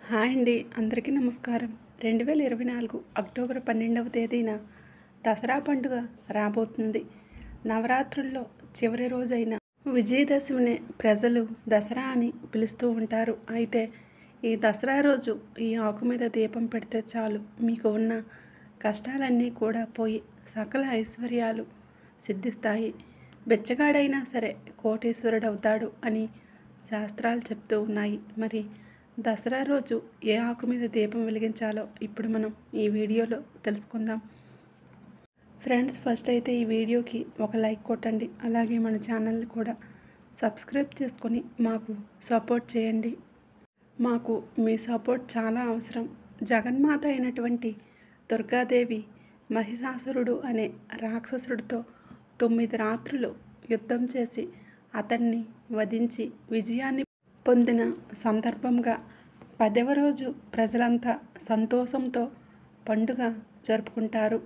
hi అండి అందరికీ నమస్కారం రెండు వేల ఇరవై నాలుగు అక్టోబర్ పన్నెండవ తేదీన దసరా పండుగ రాబోతుంది నవరాత్రుల్లో చివరి రోజైన విజయదశమిని ప్రజలు దసరా అని పిలుస్తూ ఉంటారు అయితే ఈ దసరా రోజు ఈ ఆకు మీద దీపం పెడితే చాలు మీకు ఉన్న కష్టాలన్నీ కూడా పోయి సకల ఐశ్వర్యాలు సిద్ధిస్తాయి బెచ్చగాడైనా సరే కోటీశ్వరుడు అవుతాడు అని శాస్త్రాలు చెప్తూ ఉన్నాయి మరి దసరా రోజు ఏ ఆకు మీద దీపం వెలిగించాలో ఇప్పుడు మనం ఈ వీడియోలో తెలుసుకుందాం ఫ్రెండ్స్ ఫస్ట్ అయితే ఈ వీడియోకి ఒక లైక్ కొట్టండి అలాగే మన ఛానల్ని కూడా సబ్స్క్రైబ్ చేసుకొని మాకు సపోర్ట్ చేయండి మాకు మీ సపోర్ట్ చాలా అవసరం జగన్మాత అయినటువంటి దుర్గాదేవి మహిషాసురుడు అనే రాక్షసుడితో తొమ్మిది రాత్రులు యుద్ధం చేసి అతన్ని వధించి విజయాన్ని పొందిన సందర్భంగా పదవ రోజు ప్రజలంతా సంతోషంతో పండుగ జరుపుకుంటారు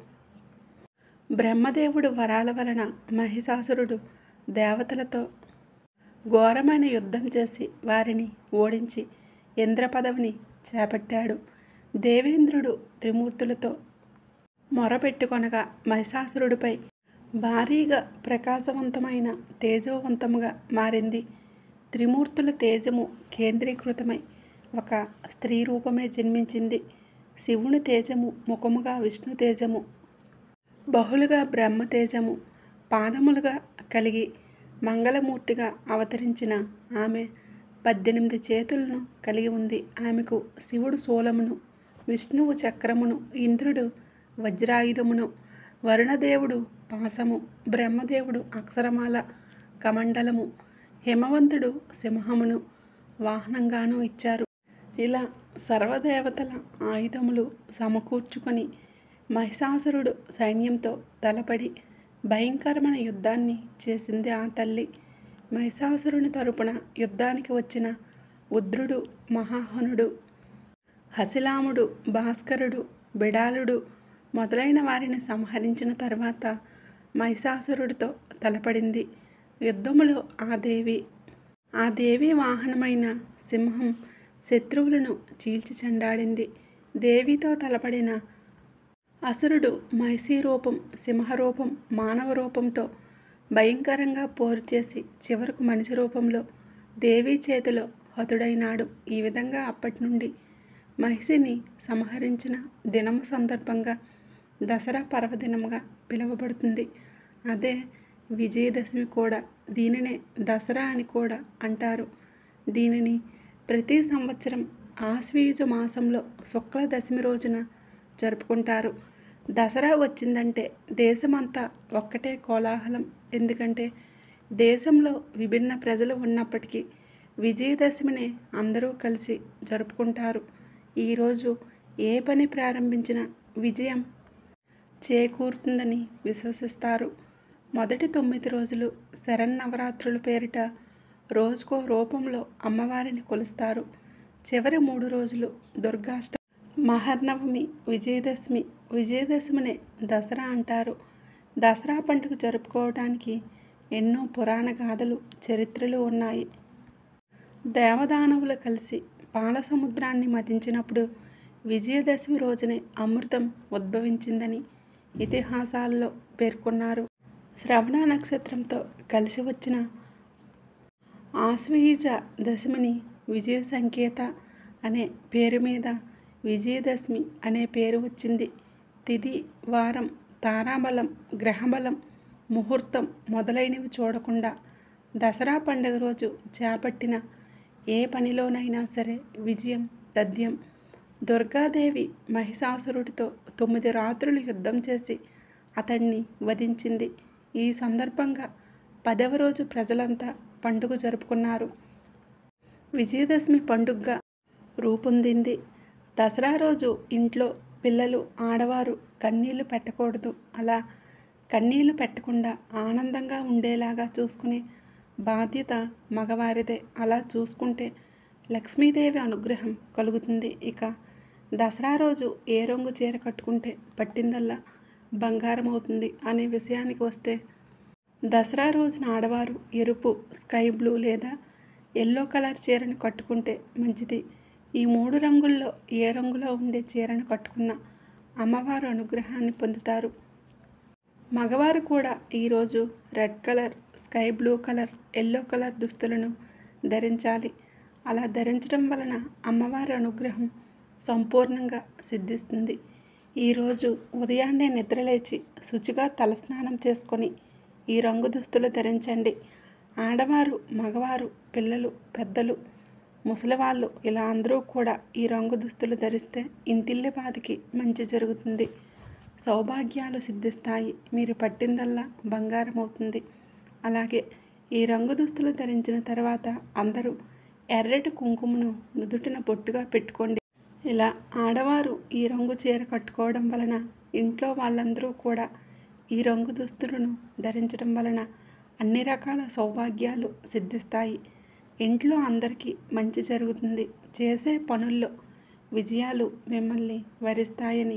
బ్రహ్మదేవుడు వరాల వలన మహిషాసురుడు దేవతలతో ఘోరమైన యుద్ధం చేసి వారిని ఓడించి ఇంద్ర పదవిని చేపట్టాడు దేవేంద్రుడు త్రిమూర్తులతో మొరపెట్టుకొనగా మహిషాసురుడిపై భారీగా ప్రకాశవంతమైన తేజోవంతముగా మారింది త్రిమూర్తుల తేజము కేంద్రీకృతమై ఒక స్త్రీ రూపమే జన్మించింది శివుని తేజము ముఖముగా విష్ణు తేజము బహుళగా బ్రహ్మ తేజము పాదములుగా కలిగి మంగళమూర్తిగా అవతరించిన ఆమె పద్దెనిమిది చేతులను కలిగి ఉంది ఆమెకు శివుడు శూలమును విష్ణువు చక్రమును ఇంద్రుడు వజ్రాయుధమును వరుణదేవుడు పాసము బ్రహ్మదేవుడు అక్షరమాల కమండలము హిమవంతుడు సింహమును వాహనంగాను ఇచ్చారు ఇలా సర్వదేవతల ఆయుధములు సమకూర్చుకొని మహిషాసురుడు సైన్యంతో తలపడి భయంకరమైన యుద్ధాన్ని చేసింది ఆ తల్లి మహిషాసురుని తరపున యుద్ధానికి వచ్చిన ఉద్రుడు మహాహనుడు హసిలాముడు భాస్కరుడు బిడాలుడు మొదలైన వారిని సంహరించిన తర్వాత మహిషాసురుడితో తలపడింది యుద్ధములో ఆ దేవి ఆ దేవి వాహనమైన సింహం శత్రువులను చీల్చి చెండాడింది దేవితో తలపడిన అసురుడు మహిషీ రూపం సింహరూపం మానవ రూపంతో భయంకరంగా పోరు చేసి చివరకు మనిషి రూపంలో దేవి చేతిలో హతుడైనాడు ఈ విధంగా అప్పటి నుండి మహిషిని సంహరించిన దినము సందర్భంగా దసరా పర్వదినముగా పిలువబడుతుంది అదే విజయదశమి కూడా దీనినే దసరా అని కూడా అంటారు దీనిని ప్రతి సంవత్సరం ఆశ్వీజ మాసంలో శుక్ల దశమి రోజున జరుపుకుంటారు దసరా వచ్చిందంటే దేశమంతా ఒక్కటే కోలాహలం ఎందుకంటే దేశంలో విభిన్న ప్రజలు ఉన్నప్పటికీ విజయదశమిని అందరూ కలిసి జరుపుకుంటారు ఈరోజు ఏ పని ప్రారంభించినా విజయం చేకూరుతుందని విశ్వసిస్తారు మొదటి తొమ్మిది రోజులు శరన్నవరాత్రుల పేరిట రోజుకో రూపంలో అమ్మవారిని కొలుస్తారు చివరి మూడు రోజులు దుర్గాష్ట మహర్నవమి విజయదశమి విజయదశమిని దసరా అంటారు దసరా పండుగ జరుపుకోవడానికి ఎన్నో పురాణ గాథలు చరిత్రలు ఉన్నాయి దేవదానవులు కలిసి పాల సముద్రాన్ని మదించినప్పుడు విజయదశమి రోజునే అమృతం ఉద్భవించిందని ఇతిహాసాల్లో పేర్కొన్నారు శ్రవణ నక్షత్రంతో కలిసి వచ్చిన ఆశ్వయుజ దశమిని విజయ సంకేత అనే పేరు మీద విజయదశమి అనే పేరు వచ్చింది తిథి వారం తారాబలం గ్రహబలం ముహూర్తం మొదలైనవి చూడకుండా దసరా పండుగ రోజు చేపట్టిన ఏ పనిలోనైనా సరే విజయం తథ్యం దుర్గాదేవి మహిషాసురుడితో తొమ్మిది రాత్రులు యుద్ధం చేసి అతన్ని వధించింది ఈ సందర్భంగా పదవ రోజు ప్రజలంతా పండుగ జరుపుకున్నారు విజయదశమి పండుగగా రూపొందింది దసరా రోజు ఇంట్లో పిల్లలు ఆడవారు కన్నీళ్లు పెట్టకూడదు అలా కన్నీళ్లు పెట్టకుండా ఆనందంగా ఉండేలాగా చూసుకునే బాధ్యత మగవారిదే అలా చూసుకుంటే లక్ష్మీదేవి అనుగ్రహం కలుగుతుంది ఇక దసరా రోజు ఏ రంగు చీర కట్టుకుంటే పట్టిందల్లా బంగారం అవుతుంది అనే విషయానికి వస్తే దసరా రోజున ఆడవారు ఎరుపు స్కై బ్లూ లేదా ఎల్లో కలర్ చీరను కట్టుకుంటే మంచిది ఈ మూడు రంగుల్లో ఏ రంగులో ఉండే చీరను కట్టుకున్న అమ్మవారు అనుగ్రహాన్ని పొందుతారు మగవారు కూడా ఈరోజు red colour sky blue colour yellow colour దుస్తులను ధరించాలి అలా ధరించడం వలన అమ్మవారి అనుగ్రహం సంపూర్ణంగా సిద్ధిస్తుంది ఈరోజు ఉదయాన్నే నిద్రలేచి శుచిగా తలస్నానం చేసుకొని ఈ రంగు దుస్తులు ధరించండి ఆడవారు మగవారు పిల్లలు పెద్దలు ముసలివాళ్ళు ఇలా అందరూ కూడా ఈ రంగు దుస్తులు ధరిస్తే ఇంటిల్లి బాధికి మంచి జరుగుతుంది సౌభాగ్యాలు సిద్ధిస్తాయి మీరు పట్టిందల్లా బంగారం అవుతుంది అలాగే ఈ రంగు దుస్తులు ధరించిన తర్వాత అందరూ ఎర్రటి కుంకుమను నుదుటిన బొట్టుగా పెట్టుకోండి ఇలా ఆడవారు ఈ రంగు చీర కట్టుకోవడం వలన ఇంట్లో వాళ్ళందరూ కూడా ఈ రంగు దుస్తులను ధరించడం వలన అన్ని రకాల సౌభాగ్యాలు సిద్ధిస్తాయి ఇంట్లో అందరికీ మంచి జరుగుతుంది చేసే పనుల్లో విజయాలు మిమ్మల్ని వరిస్తాయని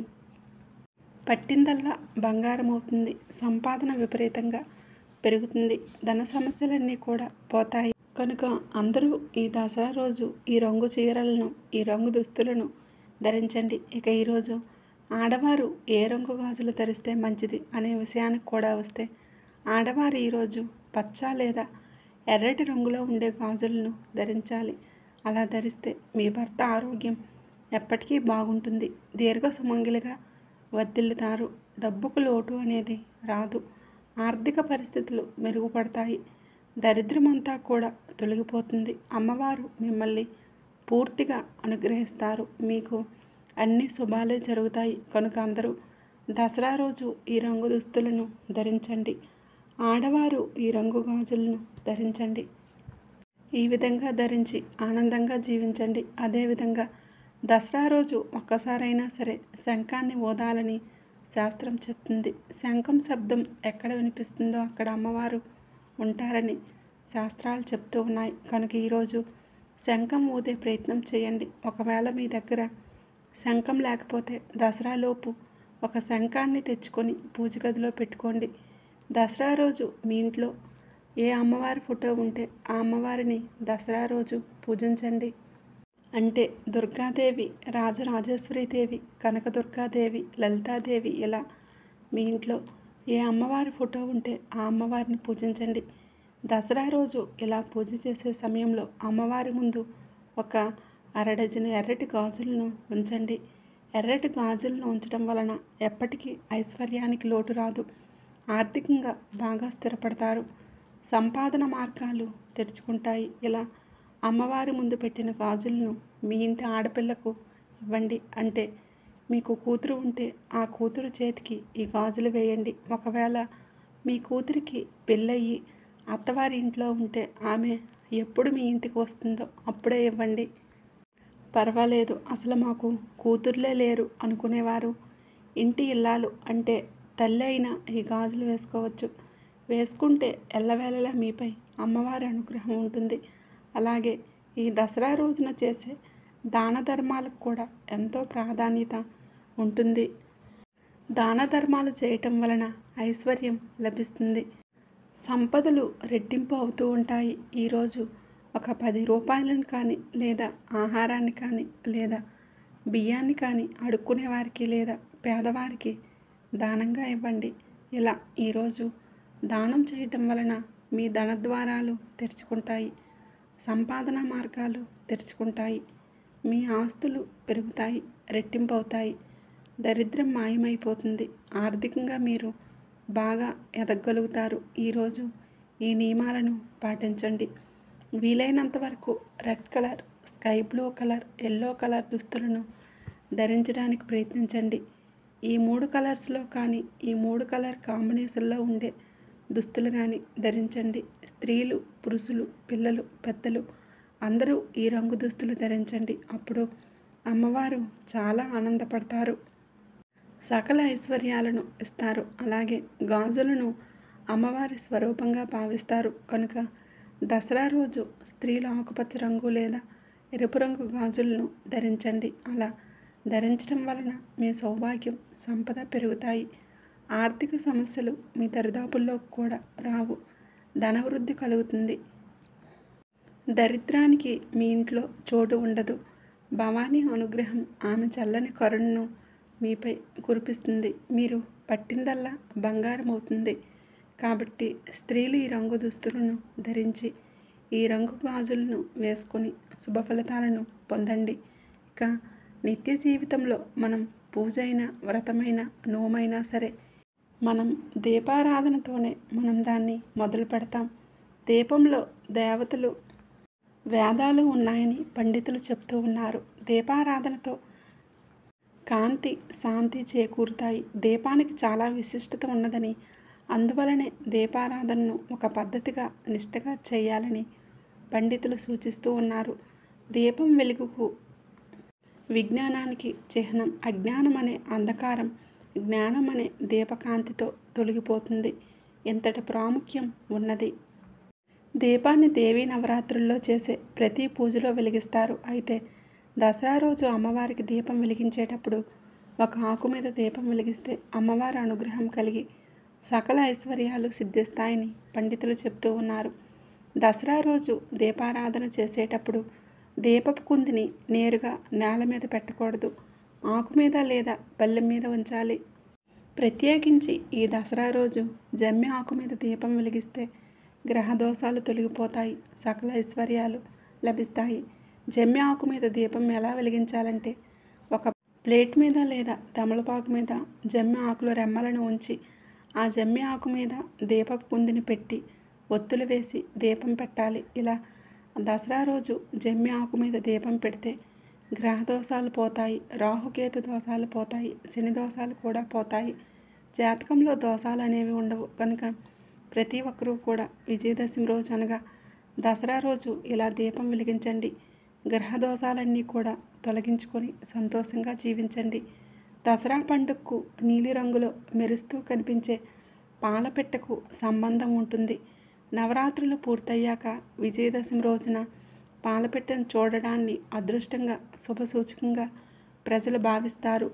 పట్టిందల్లా బంగారం అవుతుంది సంపాదన విపరీతంగా పెరుగుతుంది ధన సమస్యలన్నీ కూడా పోతాయి కనుక అందరూ ఈ దసరా రోజు ఈ రంగు చీరలను ఈ రంగు దుస్తులను ధరించండి ఇక ఈరోజు ఆడవారు ఏ రంగు గాజులు ధరిస్తే మంచిది అనే విషయానికి కూడా వస్తే ఆడవారు ఈరోజు పచ్చ లేదా ఎర్రటి రంగులో ఉండే గాజులను ధరించాలి అలా ధరిస్తే మీ భర్త ఆరోగ్యం ఎప్పటికీ బాగుంటుంది దీర్ఘ సుమంగిలిగా వర్ధిల్లుతారు డబ్బుకు లోటు అనేది రాదు ఆర్థిక పరిస్థితులు మెరుగుపడతాయి దరిద్రమంతా కూడా తొలగిపోతుంది అమ్మవారు మిమ్మల్ని పూర్తిగా అనుగ్రహిస్తారు మీకు అన్ని శుభాలే జరుగుతాయి కనుక అందరూ దసరా రోజు ఈ రంగు దుస్తులను ధరించండి ఆడవారు ఈ రంగు గాజులను ధరించండి ఈ విధంగా ధరించి ఆనందంగా జీవించండి అదేవిధంగా దసరా రోజు ఒక్కసారైనా సరే శంఖాన్ని ఓదాలని శాస్త్రం చెప్తుంది శంఖం శబ్దం ఎక్కడ వినిపిస్తుందో అక్కడ అమ్మవారు ఉంటారని శాస్త్రాలు చెప్తూ ఉన్నాయి కనుక ఈరోజు శంఖం ఊదే ప్రయత్నం చేయండి ఒకవేళ మీ దగ్గర శంఖం లేకపోతే దసరాలోపు ఒక శంఖాన్ని తెచ్చుకొని పూజ గదిలో పెట్టుకోండి దసరా రోజు మీ ఇంట్లో ఏ అమ్మవారి ఫోటో ఉంటే ఆ అమ్మవారిని దసరా రోజు పూజించండి అంటే దుర్గాదేవి రాజరాజేశ్వరీదేవి కనకదుర్గాదేవి లలితాదేవి ఇలా మీ ఇంట్లో ఏ అమ్మవారి ఫోటో ఉంటే ఆ అమ్మవారిని పూజించండి దసరా రోజు ఇలా పూజ చేసే సమయంలో అమ్మవారి ముందు ఒక అర డజను ఎర్రటి గాజులను ఉంచండి ఎర్రటి గాజులను ఉంచడం వలన ఎప్పటికీ ఐశ్వర్యానికి లోటు రాదు ఆర్థికంగా బాగా స్థిరపడతారు సంపాదన మార్గాలు తెరుచుకుంటాయి ఇలా అమ్మవారి ముందు పెట్టిన గాజులను మీ ఇంటి ఆడపిల్లకు ఇవ్వండి అంటే మీకు కూతురు ఉంటే ఆ కూతురు చేతికి ఈ గాజులు వేయండి ఒకవేళ మీ కూతురికి పెళ్ళయి అత్తవారి ఇంట్లో ఉంటే ఆమె ఎప్పుడు మీ ఇంటికి వస్తుందో అప్పుడే ఇవ్వండి పర్వాలేదు అసలు మాకు కూతుర్లే లేరు అనుకునేవారు ఇంటి ఇల్లాలు అంటే తల్లి అయినా ఈ గాజులు వేసుకోవచ్చు వేసుకుంటే ఎల్లవేళలా మీపై అమ్మవారి అనుగ్రహం ఉంటుంది అలాగే ఈ దసరా రోజున చేసే దాన ధర్మాలకు కూడా ఎంతో ప్రాధాన్యత ఉంటుంది దాన ధర్మాలు చేయటం వలన ఐశ్వర్యం లభిస్తుంది సంపదలు రెట్టింపు అవుతూ ఉంటాయి ఈరోజు ఒక పది రూపాయలను కానీ లేదా ఆహారాన్ని కానీ లేదా బియ్యాన్ని కానీ అడుక్కునే వారికి లేదా పేదవారికి దానంగా ఇవ్వండి ఇలా ఈరోజు దానం చేయటం వలన మీ ధనద్వారాలు తెరుచుకుంటాయి సంపాదన మార్గాలు తెరుచుకుంటాయి మీ ఆస్తులు పెరుగుతాయి రెట్టింపు అవుతాయి దరిద్రం మాయమైపోతుంది ఆర్థికంగా మీరు బాగా ఎదగలుగుతారు ఈరోజు ఈ నియమాలను పాటించండి వీలైనంత వరకు red colour sky blue colour yellow colour దుస్తులను ధరించడానికి ప్రయత్నించండి ఈ మూడు కలర్స్లో కానీ ఈ మూడు కలర్ కాంబినేషన్లో ఉండే దుస్తులు కానీ ధరించండి స్త్రీలు పురుషులు పిల్లలు పెద్దలు అందరూ ఈ రంగు దుస్తులు ధరించండి అప్పుడు అమ్మవారు చాలా ఆనందపడతారు సకల ఐశ్వర్యాలను ఇస్తారు అలాగే గాజులను అమ్మవారి స్వరూపంగా భావిస్తారు కనుక దసరా రోజు స్త్రీలు ఆకుపచ్చ రంగు లేదా ఎరుపు రంగు గాజులను ధరించండి అలా ధరించడం వలన మీ సౌభాగ్యం సంపద పెరుగుతాయి ఆర్థిక సమస్యలు మీ దరిదాపుల్లో కూడా రావు ధనవృద్ధి కలుగుతుంది దరిద్రానికి మీ ఇంట్లో చోటు ఉండదు భవానీ అనుగ్రహం ఆమె చల్లని కరుణను మీపై కురిపిస్తుంది మీరు పట్టిందల్లా బంగారం అవుతుంది కాబట్టి స్త్రీలు ఈ రంగు దుస్తులను ధరించి ఈ రంగు గాజులను వేసుకొని శుభ ఫలితాలను పొందండి ఇక నిత్య జీవితంలో మనం పూజ అయినా వ్రతమైన నోమైనా సరే మనం దీపారాధనతోనే మనం దాన్ని మొదలు పెడతాం దీపంలో దేవతలు వేదాలు ఉన్నాయని పండితులు చెప్తూ ఉన్నారు దీపారాధనతో కాంతి శాంతి చేకూరుతాయి దీపానికి చాలా విశిష్టత ఉన్నదని అందువలనే దీపారాధనను ఒక పద్ధతిగా నిష్ఠగా చేయాలని పండితులు సూచిస్తూ ఉన్నారు దీపం వెలుగుకు విజ్ఞానానికి చిహ్నం అజ్ఞానం అనే అంధకారం జ్ఞానం అనే దీపకాంతితో తొలగిపోతుంది ఎంతటి ప్రాముఖ్యం ఉన్నది దీపాన్ని దేవీ నవరాత్రుల్లో చేసే ప్రతి పూజలో వెలిగిస్తారు అయితే దసరా రోజు అమ్మవారికి దీపం వెలిగించేటప్పుడు ఒక ఆకు మీద దీపం వెలిగిస్తే అమ్మవారి అనుగ్రహం కలిగి సకల ఐశ్వర్యాలు సిద్ధిస్తాయని పండితులు చెప్తూ ఉన్నారు దసరా రోజు దీపారాధన చేసేటప్పుడు దీపపు కుందిని నేరుగా నేల మీద పెట్టకూడదు ఆకు మీద లేదా బెల్లం మీద ఉంచాలి ప్రత్యేకించి ఈ దసరా రోజు జమ్మి ఆకు మీద దీపం వెలిగిస్తే గ్రహ దోషాలు తొలగిపోతాయి సకల ఐశ్వర్యాలు లభిస్తాయి జమ్మి ఆకు మీద దీపం ఎలా వెలిగించాలంటే ఒక ప్లేట్ మీద లేదా తమలపాకు మీద జమ్మి ఆకుల రెమ్మలను ఉంచి ఆ జమ్మి ఆకు మీద దీపపు కుందిని పెట్టి ఒత్తులు వేసి దీపం పెట్టాలి ఇలా దసరా రోజు జమ్మి ఆకు మీద దీపం పెడితే గ్రహ దోషాలు పోతాయి రాహుకేతు దోషాలు పోతాయి శని దోషాలు కూడా పోతాయి జాతకంలో దోషాలు అనేవి ఉండవు కనుక ప్రతి ఒక్కరూ కూడా విజయదశమి రోజు అనగా దసరా రోజు ఇలా దీపం వెలిగించండి గ్రహ దోషాలన్నీ కూడా తొలగించుకొని సంతోషంగా జీవించండి దసరా పండుగకు నీలిరంగులో మెరుస్తూ కనిపించే పాలపెట్టకు సంబంధం ఉంటుంది నవరాత్రులు పూర్తయ్యాక విజయదశమి రోజున పాలపెట్టను చూడడాన్ని అదృష్టంగా శుభసూచకంగా ప్రజలు భావిస్తారు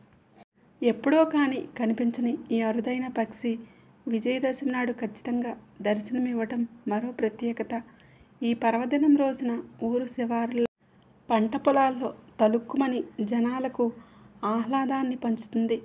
ఎప్పుడో కానీ కనిపించని ఈ అరుదైన పక్షి విజయదశమి నాడు ఖచ్చితంగా దర్శనమివ్వటం మరో ప్రత్యేకత ఈ పర్వదినం రోజున ఊరు శివారులో పంట పొలాల్లో తలుక్కుమని జనాలకు ఆహ్లాదాన్ని పంచుతుంది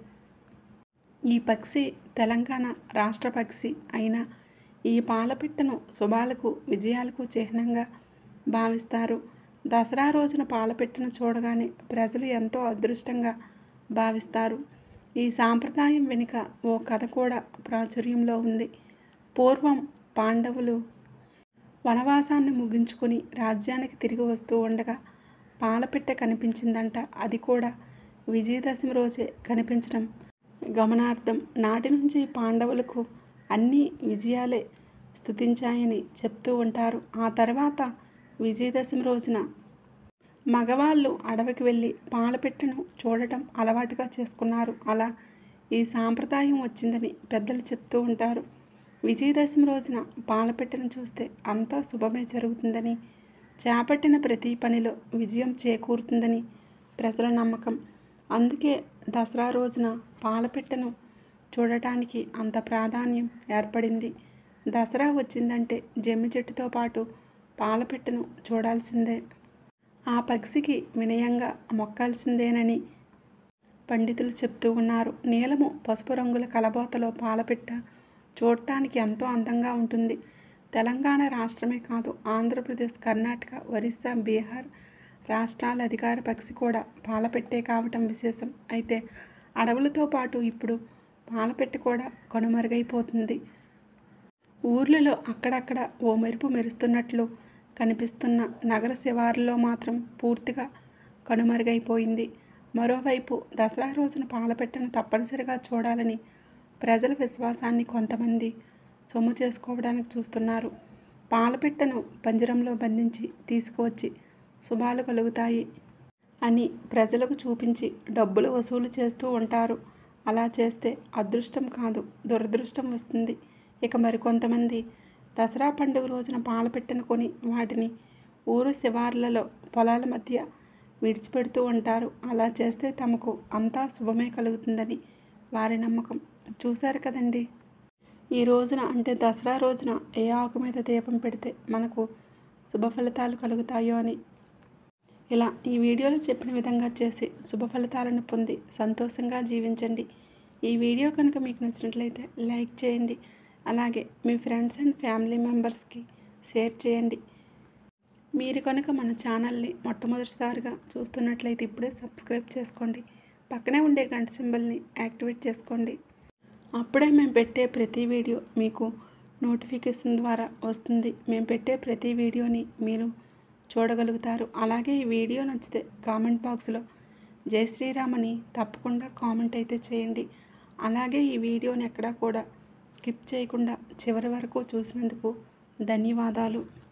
ఈ పక్షి తెలంగాణ రాష్ట్ర పక్షి అయిన ఈ పాలపిట్టను శుభాలకు విజయాలకు చిహ్నంగా భావిస్తారు దసరా రోజున పాలపిట్టను చూడగానే ప్రజలు ఎంతో అదృష్టంగా భావిస్తారు ఈ సాంప్రదాయం వెనుక ఓ కథ కూడా ప్రాచుర్యంలో ఉంది పూర్వం పాండవులు వనవాసాన్ని ముగించుకొని రాజ్యానికి తిరిగి వస్తూ ఉండగా పాలపిట్ట కనిపించిందంట అది కూడా విజయదశమి రోజే కనిపించడం గమనార్థం నాటి నుంచి పాండవులకు అన్ని విజయాలే స్తుతించాయని చెప్తూ ఉంటారు ఆ తర్వాత విజయదశమి రోజున మగవాళ్ళు అడవికి వెళ్ళి పాలపిట్టను చూడటం అలవాటుగా చేసుకున్నారు అలా ఈ సాంప్రదాయం వచ్చిందని పెద్దలు చెప్తూ ఉంటారు విజయదశమి రోజున పాలపిట్టను చూస్తే అంతా శుభమే జరుగుతుందని చేపట్టిన ప్రతి పనిలో విజయం చేకూరుతుందని ప్రజల నమ్మకం అందుకే దసరా రోజున పాలపిట్టను చూడటానికి అంత ప్రాధాన్యం ఏర్పడింది దసరా వచ్చిందంటే జమ్మి చెట్టుతో పాటు పాలపిట్టను చూడాల్సిందే ఆ పక్షికి వినయంగా మొక్కాల్సిందేనని పండితులు చెప్తూ ఉన్నారు నీలము పసుపు రంగుల కలబోతలో పాలపిట్ట చూడటానికి ఎంతో అందంగా ఉంటుంది తెలంగాణ రాష్ట్రమే కాదు ఆంధ్రప్రదేశ్ కర్ణాటక ఒరిస్సా బీహార్ రాష్ట్రాల అధికార పక్షి కూడా పాలపెట్టే కావటం విశేషం అయితే అడవులతో పాటు ఇప్పుడు పాలపెట్ట కూడా కనుమరుగైపోతుంది ఊర్లలో అక్కడక్కడ ఓ మెరుపు మెరుస్తున్నట్లు కనిపిస్తున్న నగర శివారులో మాత్రం పూర్తిగా కనుమరుగైపోయింది మరోవైపు దసరా రోజున పాలపెట్టను తప్పనిసరిగా చూడాలని ప్రజల విశ్వాసాన్ని కొంతమంది సొమ్ము చేసుకోవడానికి చూస్తున్నారు పాలపిట్టను పంజరంలో బంధించి తీసుకువచ్చి శుభాలు కలుగుతాయి అని ప్రజలకు చూపించి డబ్బులు వసూలు చేస్తూ ఉంటారు అలా చేస్తే అదృష్టం కాదు దురదృష్టం వస్తుంది ఇక మరికొంతమంది దసరా పండుగ రోజున పాలపిట్టను కొని వాటిని ఊరు శివార్లలో పొలాల మధ్య విడిచిపెడుతూ ఉంటారు అలా చేస్తే తమకు అంతా శుభమే కలుగుతుందని వారి నమ్మకం చూశారు కదండి ఈ రోజున అంటే దసరా రోజున ఏ ఆకు మీద దీపం పెడితే మనకు శుభ ఫలితాలు కలుగుతాయో అని ఇలా ఈ వీడియోలో చెప్పిన విధంగా చేసి శుభ ఫలితాలను పొంది సంతోషంగా జీవించండి ఈ వీడియో కనుక మీకు నచ్చినట్లయితే లైక్ చేయండి అలాగే మీ ఫ్రెండ్స్ అండ్ ఫ్యామిలీ మెంబర్స్కి షేర్ చేయండి మీరు కనుక మన ఛానల్ని మొట్టమొదటిసారిగా చూస్తున్నట్లయితే ఇప్పుడే సబ్స్క్రైబ్ చేసుకోండి పక్కనే ఉండే గంట సింబల్ని యాక్టివేట్ చేసుకోండి అప్పుడే మేము పెట్టే ప్రతి వీడియో మీకు నోటిఫికేషన్ ద్వారా వస్తుంది మేము పెట్టే ప్రతి వీడియోని మీరు చూడగలుగుతారు అలాగే ఈ వీడియో నచ్చితే కామెంట్ బాక్స్లో జై శ్రీరామ్ అని తప్పకుండా కామెంట్ అయితే చేయండి అలాగే ఈ వీడియోని ఎక్కడా కూడా స్కిప్ చేయకుండా చివరి వరకు చూసినందుకు ధన్యవాదాలు